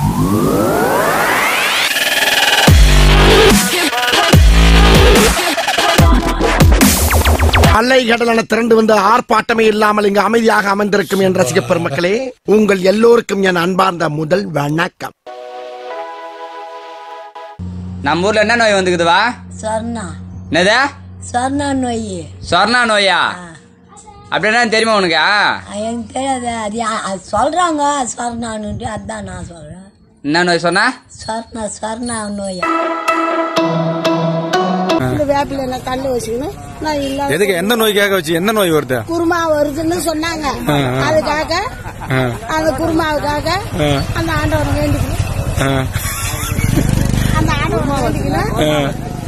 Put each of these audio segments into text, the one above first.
அலை கடலான திரண்டு வந்து ஆர்ப்பாட்டமே இல்லாமல் இங்கு அமைதியாக அமர்ந்திருக்கும் என் ரசிக பெருமக்களே உங்கள் எல்லோருக்கும் என் அன்பார்ந்த முதல் வணக்கம் நம்ம ஊர்ல என்ன நோய் வந்துக்குதுவா சொர்ணா என்னது சொர்ணா நோய் சொர்ணா நோயா அப்படின்னா தெரியுமா உனக்கு எனக்கு தெரியாது அது யா- அது சொல்றாங்க சொர்ணான்னுட்டு அதான் நான் சொல்றேன் என்ன நோய் சொன்னா சொர்ணா சொர்ணா நோய் இந்த வேப்பில எல்லாம் கல்லு வச்சுக்கணும் நான் இல்ல எதுக்கு எந்த நோய்க்காக வச்சு என்ன நோய் வருது குருமா வருதுன்னு சொன்னாங்க அதுக்காக அந்த குருமாவுக்காக அந்த ஆண்டவனை வேண்டிக்கணும் அந்த ஆண்டவனை வேண்டிக்கணும்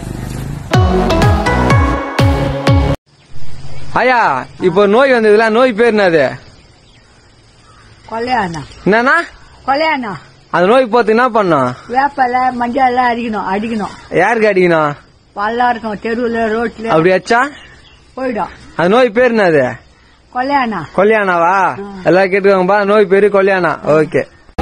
ஐயா இப்போ நோய் வந்ததுல நோய் பேர் என்னது கொலையானா என்னன்னா கொலையானா அந்த நோய் போத்து என்ன பண்ணும் வேப்பலை மஞ்சள் எல்லாம் அடிக்கணும் அடிக்கணும் யாருக்கு அடிக்கணும் பல்லா இருக்கும் தெருவுல ரோட்ல அப்படி வச்சா போயிடும் அந்த நோய் பேர் என்னது கொலையானா கொல்யானாவா எல்லாம் கேட்டுக்கோங்கப்பா நோய் பேரு கொல்யானா ஓகே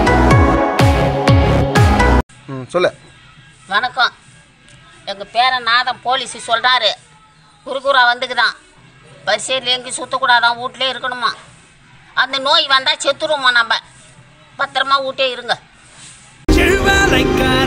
ம் சொல்லு வணக்கம் எங்கள் பேரன் நாதம் போலீஸ் சொல்கிறாரு குறுகுறா வந்துக்குதான் பஸ்ஸில் எங்கேயும் சுற்றக்கூடாதான் வீட்லயே இருக்கணுமா அந்த நோய் வந்தால் செத்துருவோமா நம்ம பத்திரமா வீட்டே இருங்க செழுவாலைக்கார